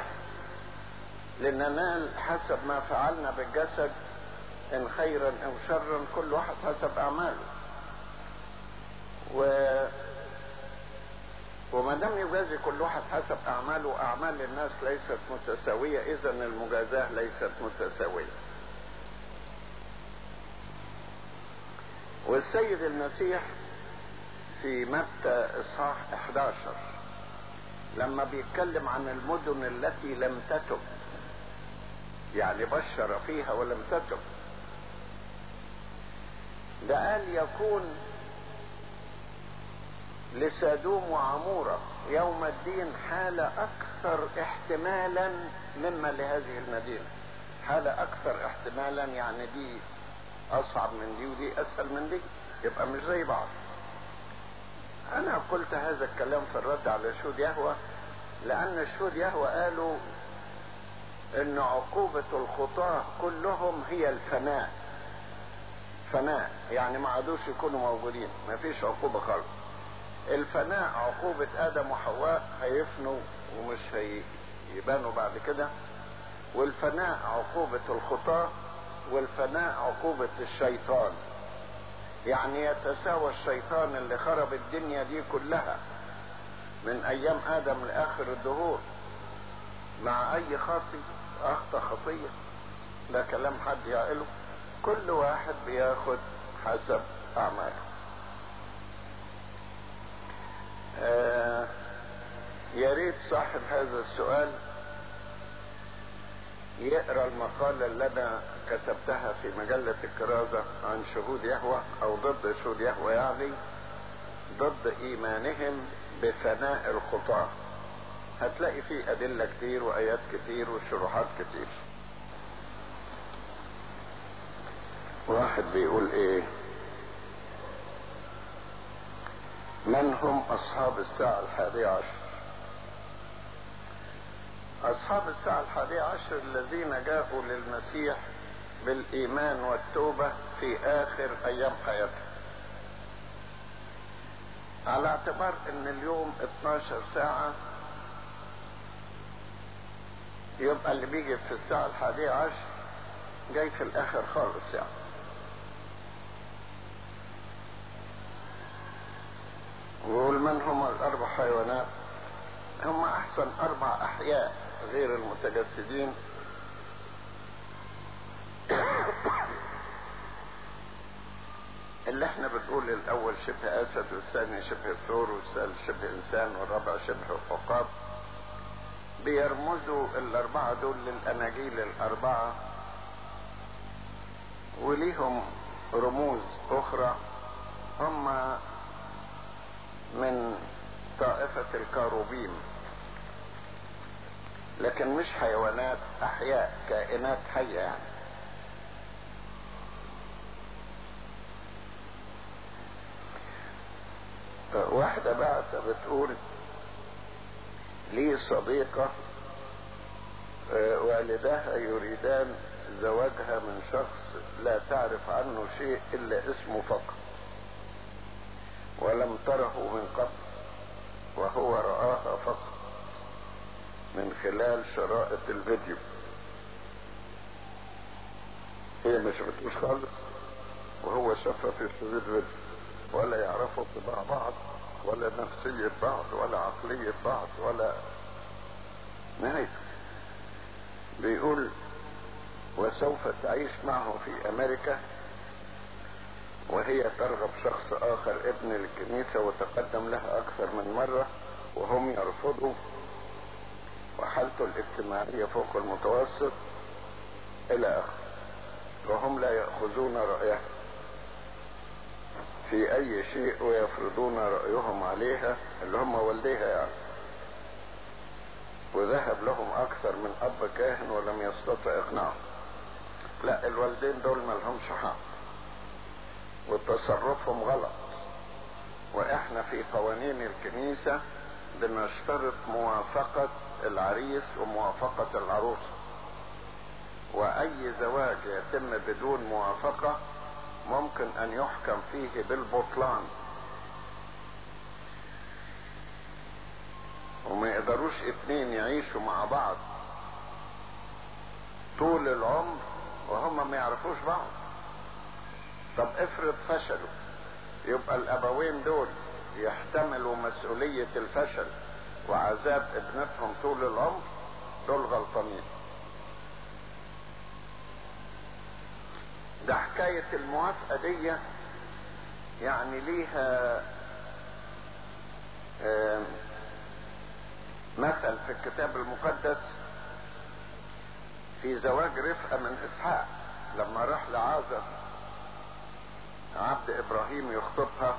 لننال حسب ما فعلنا بالجسد ان خيرا او شرا كل واحد حسب اعماله و وما دام يجازي كل واحد حسب اعماله اعمال الناس ليست متساويه اذا المجازاه ليست متساويه والسيد المسيح في متى اصحاح 11 لما بيتكلم عن المدن التي لم تتب يعني بشر فيها ولم تتب ده قال يكون لسادوم وعمورة يوم الدين حالة أكثر احتمالا مما لهذه المدينة حالة أكثر احتمالا يعني دي أصعب من دي ودي أسهل من دي يبقى مش زي بعض أنا قلت هذا الكلام في الرد على شهود يهوى لأن شهود يهوى قالوا إن عقوبة الخطاة كلهم هي الفناء فناء يعني ما عادوش يكونوا موجودين ما فيش عقوبة خالص الفناء عقوبة آدم وحواء هيفنوا ومش هي يبانوا بعد كده والفناء عقوبة الخطاة والفناء عقوبة الشيطان يعني يتساوى الشيطان اللي خرب الدنيا دي كلها من ايام ادم لاخر الدهور مع اي خاطي اخطى خطية ده كلام حد يعقله كل واحد بياخد حسب اعماله آه يا ريت صاحب هذا السؤال يقرا المقالة اللي انا كتبتها في مجلة الكرازة عن شهود يهوى او ضد شهود يهوى يعني ضد ايمانهم بفناء الخطاة هتلاقي فيه ادلة كتير وايات كتير وشروحات كتير واحد بيقول ايه من هم اصحاب الساعة الحادية عشر اصحاب الساعة الحادية عشر الذين جاءوا للمسيح بالايمان والتوبة في اخر ايام حياتهم على اعتبار ان اليوم 12 ساعة يبقى اللي بيجي في الساعة الحادية عشر جاي في الاخر خالص يعني ويقول من هم الاربع حيوانات هم احسن اربع احياء غير المتجسدين اللي احنا بنقول الاول شبه اسد والثاني شبه ثور والثالث شبه انسان والرابع شبه عقاب بيرمزوا الاربعه دول للاناجيل الاربعه وليهم رموز اخرى هم من طائفة الكاروبيم لكن مش حيوانات احياء كائنات حية يعني واحدة بعت بتقول لي صديقة والداها يريدان زواجها من شخص لا تعرف عنه شيء الا اسمه فقط ولم تره من قبل وهو رآها فقط من خلال شرائط الفيديو هي ما شفتوش خالص وهو شافها في شريط فيديو ولا يعرفوا طباع بعض ولا نفسية بعض ولا عقلية بعض ولا نهاية بيقول وسوف تعيش معه في امريكا وهي ترغب شخص اخر ابن الكنيسة وتقدم لها اكثر من مرة وهم يرفضوا وحالته الاجتماعية فوق المتوسط الى اخره وهم لا يأخذون رأيها في اي شيء ويفرضون رأيهم عليها اللي هم والديها يعني وذهب لهم اكثر من اب كاهن ولم يستطع اقناعهم لا الوالدين دول ما لهمش حق وتصرفهم غلط واحنا في قوانين الكنيسة بنشترط موافقة العريس وموافقة العروسة واي زواج يتم بدون موافقة ممكن ان يحكم فيه بالبطلان وما يقدروش اتنين يعيشوا مع بعض طول العمر وهم ما يعرفوش بعض طب افرض فشلوا يبقى الابوين دول يحتملوا مسؤولية الفشل وعذاب ابنتهم طول العمر دول غلطانين ده حكاية الموافقة دي يعني ليها مثل في الكتاب المقدس في زواج رفقة من اسحاق لما راح لعازر عبد ابراهيم يخطبها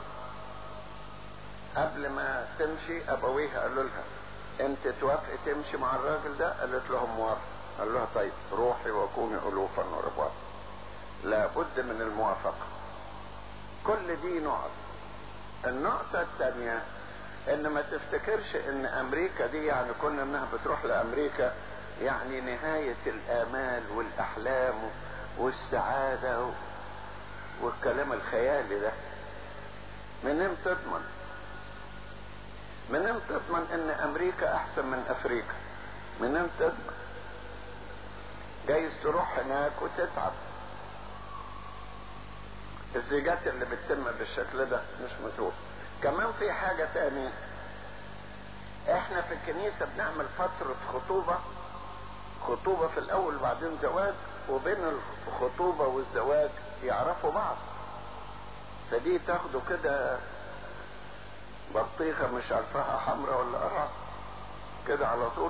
قبل ما تمشي ابويها قالوا لها انت توافقي تمشي مع الراجل ده قالت لهم موافق قال لها طيب روحي وكوني الوفا ورباط لابد من الموافقة كل دي نقط النقطة الثانية ان ما تفتكرش ان امريكا دي يعني كنا انها بتروح لامريكا يعني نهاية الامال والاحلام والسعادة والكلام الخيالي ده منين تضمن منين تضمن ان امريكا احسن من افريقيا منين تضمن جايز تروح هناك وتتعب الزيجات اللي بتتم بالشكل ده مش مسؤول كمان في حاجة تاني احنا في الكنيسة بنعمل فترة خطوبة خطوبة في الاول وبعدين زواج وبين الخطوبة والزواج يعرفوا بعض فدي تاخدوا كده بطيخة مش عارفاها حمراء ولا قرع كده على طول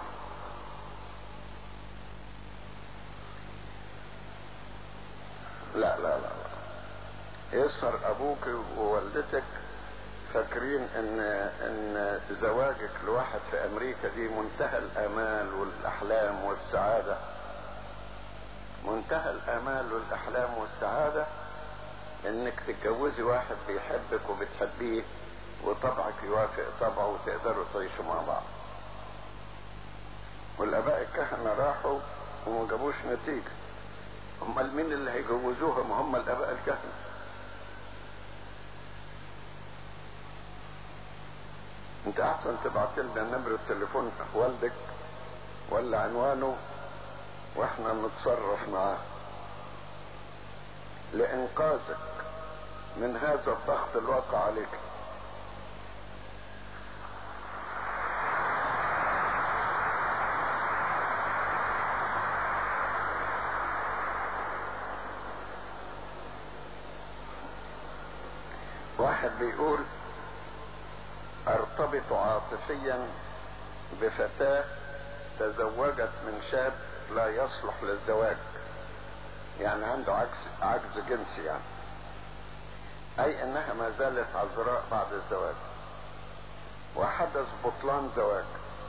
لا لا لا, لا. يسهر ابوك ووالدتك فاكرين ان ان زواجك لواحد في امريكا دي منتهى الامال والاحلام والسعاده منتهى الامال والاحلام والسعاده انك تتجوزي واحد بيحبك وبتحبيه وطبعك يوافق طبعه وتقدروا تعيشوا مع بعض والاباء الكهنه راحوا وما جابوش نتيجه امال مين اللي هيجوزوهم هم الاباء الكهنه انت احسن تبعت لنا نمرة تليفون والدك ولا عنوانه واحنا نتصرف معاه لانقاذك من هذا الضغط الواقع عليك واحد بيقول ارتبط عاطفيا بفتاة تزوجت من شاب لا يصلح للزواج يعني عنده عجز عجز جنسي يعني اي انها ما زالت عذراء بعد الزواج وحدث بطلان زواج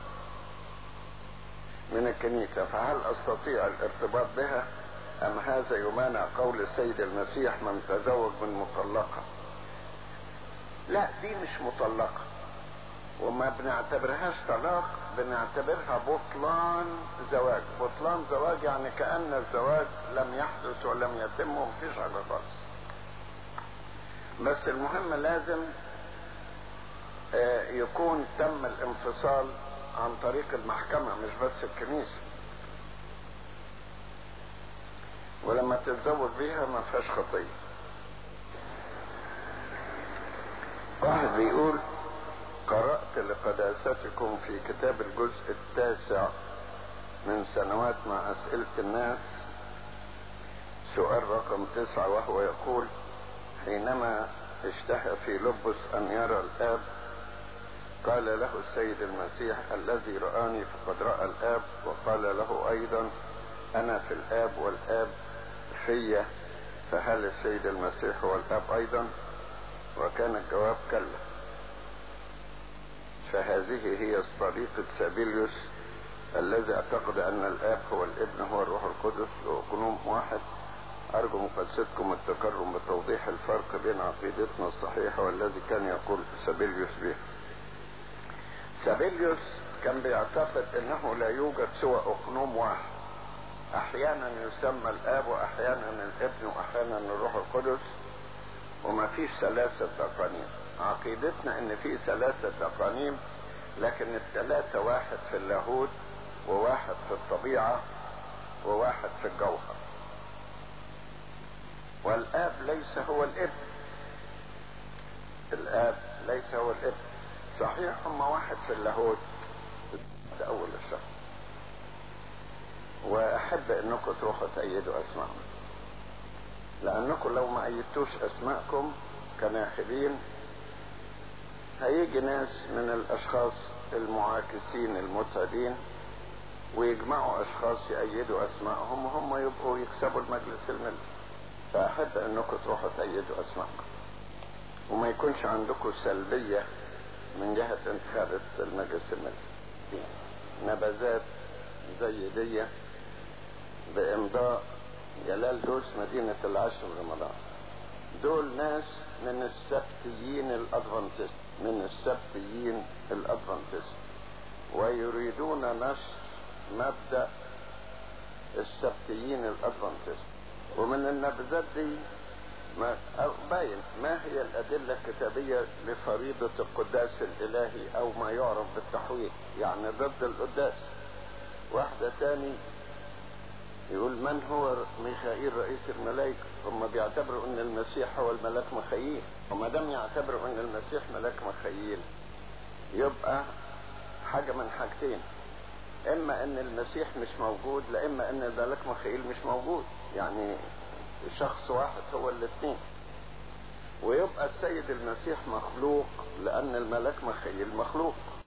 من الكنيسة فهل استطيع الارتباط بها ام هذا يمانع قول السيد المسيح من تزوج من مطلقة لا دي مش مطلقة وما بنعتبرهاش طلاق بنعتبرها بطلان زواج بطلان زواج يعني كأن الزواج لم يحدث ولم يتم ومفيش حاجة خالص بس المهم لازم يكون تم الانفصال عن طريق المحكمة مش بس الكنيسة ولما تتزوج بيها ما فيهاش خطية واحد بيقول قرأت لقداستكم في كتاب الجزء التاسع من سنوات مع أسئلة الناس سؤال رقم تسعة وهو يقول حينما اشتهى في لبس أن يرى الآب قال له السيد المسيح الذي رآني فقد رأى الآب وقال له أيضا أنا في الآب والآب في فهل السيد المسيح هو الآب أيضا وكان الجواب كلا فهذه هي طريقة سابيليوس الذي اعتقد ان الاب هو الابن هو الروح القدس وكلهم واحد ارجو مقدستكم التكرم بتوضيح الفرق بين عقيدتنا الصحيحة والذي كان يقول سابيليوس به سابيليوس كان بيعتقد انه لا يوجد سوى اقنوم واحد احيانا يسمى الاب واحيانا الابن واحيانا الروح القدس وما فيش ثلاثة اقانيم عقيدتنا ان في ثلاثة اقانيم لكن الثلاثة واحد في اللاهوت وواحد في الطبيعة وواحد في الجوهر والاب ليس هو الابن الاب ليس هو الابن صحيح هم واحد في اللاهوت ده اول الشهر واحب انكم تروحوا تأيدوا اسمائهم لانكم لو ما ايدتوش اسمائكم كناخبين هيجي ناس من الاشخاص المعاكسين المتعبين ويجمعوا اشخاص يأيدوا اسمائهم وهم يبقوا يكسبوا المجلس الملكي فاحب انكم تروحوا تأيدوا اسمائكم وما يكونش عندكم سلبية من جهة انتخاب المجلس الملكي نبذات زي دي بامضاء جلال دوس مدينة العشر رمضان دول ناس من السبتيين الادفانتست من السبتيين الادفانتست ويريدون نشر مبدأ السبتيين الادفانتست ومن النبذات دي ما باين ما هي الأدلة الكتابية لفريضة القداس الإلهي أو ما يعرف بالتحويل يعني ضد القداس واحدة تاني يقول من هو ميخائيل رئيس الملائكة هم بيعتبروا ان المسيح هو الملاك مخيل وما دام يعتبروا ان المسيح ملاك مخيل يبقى حاجة من حاجتين اما ان المسيح مش موجود لا اما ان الملاك مخيل مش موجود يعني شخص واحد هو الاثنين ويبقى السيد المسيح مخلوق لان الملاك مخيل مخلوق